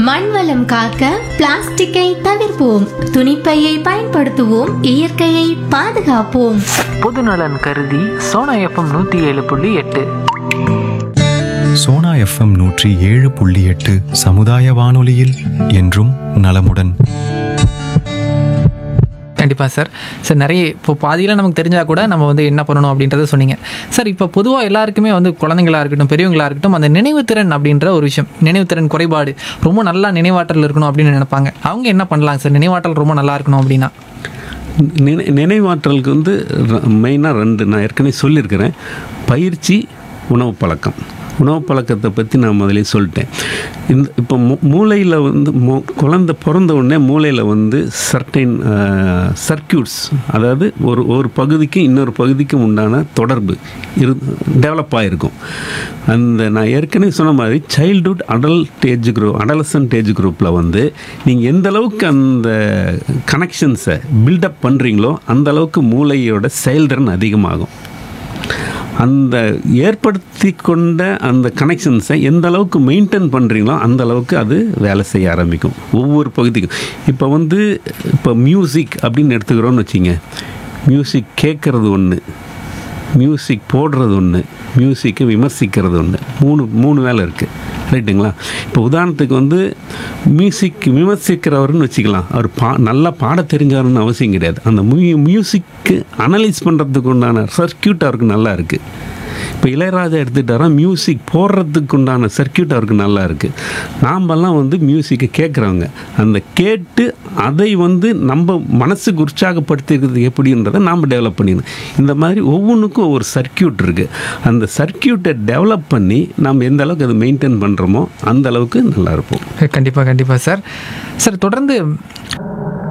மண் வளம் காக்க பிளாஸ்டிக்கை தவிர்ப்போம் துணிப்பையை பயன்படுத்துவோம் இயற்கையை பாதுகாப்போம் பொதுநலன் கருதி சோனா எஃப்எம் நூற்றி ஏழு புள்ளி எட்டு சோனா எஃப்எம் நூற்றி ஏழு புள்ளி எட்டு சமுதாய வானொலியில் என்றும் நலமுடன் கண்டிப்பாக சார் சார் நிறைய இப்போ பாதியில் நமக்கு தெரிஞ்சால் கூட நம்ம வந்து என்ன பண்ணணும் அப்படின்றத சொன்னீங்க சார் இப்போ பொதுவாக எல்லாருக்குமே வந்து குழந்தைங்களா இருக்கட்டும் பெரியவங்களா இருக்கட்டும் அந்த நினைவுத்திறன் அப்படின்ற ஒரு விஷயம் நினைவுத்திறன் குறைபாடு ரொம்ப நல்லா நினைவாற்றல் இருக்கணும் அப்படின்னு நினைப்பாங்க அவங்க என்ன பண்ணலாம் சார் நினைவாற்றல் ரொம்ப நல்லா இருக்கணும் அப்படின்னா நினை நினைவாற்றலுக்கு வந்து மெயினாக ரெண்டு நான் ஏற்கனவே சொல்லியிருக்கிறேன் பயிற்சி உணவு பழக்கம் உணவு பழக்கத்தை பற்றி நான் முதலே சொல்லிட்டேன் இந்த இப்போ மூ மூளையில் வந்து மு குழந்தை பிறந்த உடனே மூளையில் வந்து சர்டைன் சர்க்கியூட்ஸ் அதாவது ஒரு ஒரு பகுதிக்கு இன்னொரு பகுதிக்கும் உண்டான தொடர்பு இரு டெவலப் ஆகிருக்கும் அந்த நான் ஏற்கனவே சொன்ன மாதிரி childhood adult age group adolescent age குரூப்பில் வந்து நீங்கள் எந்த அளவுக்கு அந்த கனெக்ஷன்ஸை பில்டப் பண்ணுறீங்களோ அந்த அளவுக்கு மூளையோட செயல்திறன் அதிகமாகும் அந்த ஏற்படுத்தி கொண்ட அந்த கனெக்ஷன்ஸை எந்த அளவுக்கு மெயின்டைன் பண்ணுறீங்களோ அந்த அளவுக்கு அது வேலை செய்ய ஆரம்பிக்கும் ஒவ்வொரு பகுதிக்கும் இப்போ வந்து இப்போ மியூசிக் அப்படின்னு எடுத்துக்கிறோன்னு வச்சிங்க மியூசிக் கேட்குறது ஒன்று மியூசிக் போடுறது ஒன்று மியூசிக்கை விமர்சிக்கிறது ஒன்று மூணு மூணு வேலை இருக்குது ரைட்டுங்களா இப்போ உதாரணத்துக்கு வந்து மியூசிக் விமர்சிக்கிறவர்னு வச்சுக்கலாம் அவர் பா நல்லா பாட தெரிஞ்சாருன்னு அவசியம் கிடையாது அந்த மியூ மியூசிக்கு அனலைஸ் பண்ணுறதுக்கு உண்டான சர்க்கியூட் அவருக்கு நல்லா இருக்குது இப்போ இளையராஜா எடுத்துட்டாரா மியூசிக் போடுறதுக்கு உண்டான சர்க்கியூட் அவருக்கு நல்லா இருக்குது நாமெல்லாம் வந்து மியூசிக்கை கேட்குறவங்க அந்த கேட்டு அதை வந்து நம்ம மனசுக்கு உற்சாகப்படுத்திக்கிறது எப்படின்றதை நாம் டெவலப் பண்ணிடணும் இந்த மாதிரி ஒவ்வொன்றுக்கும் ஒவ்வொரு சர்க்கியூட் இருக்குது அந்த சர்க்கியூட்டை டெவலப் பண்ணி நம்ம எந்த அளவுக்கு அதை மெயின்டைன் பண்ணுறோமோ அந்த அளவுக்கு நல்லா இருப்போம் கண்டிப்பாக கண்டிப்பாக சார் சார் தொடர்ந்து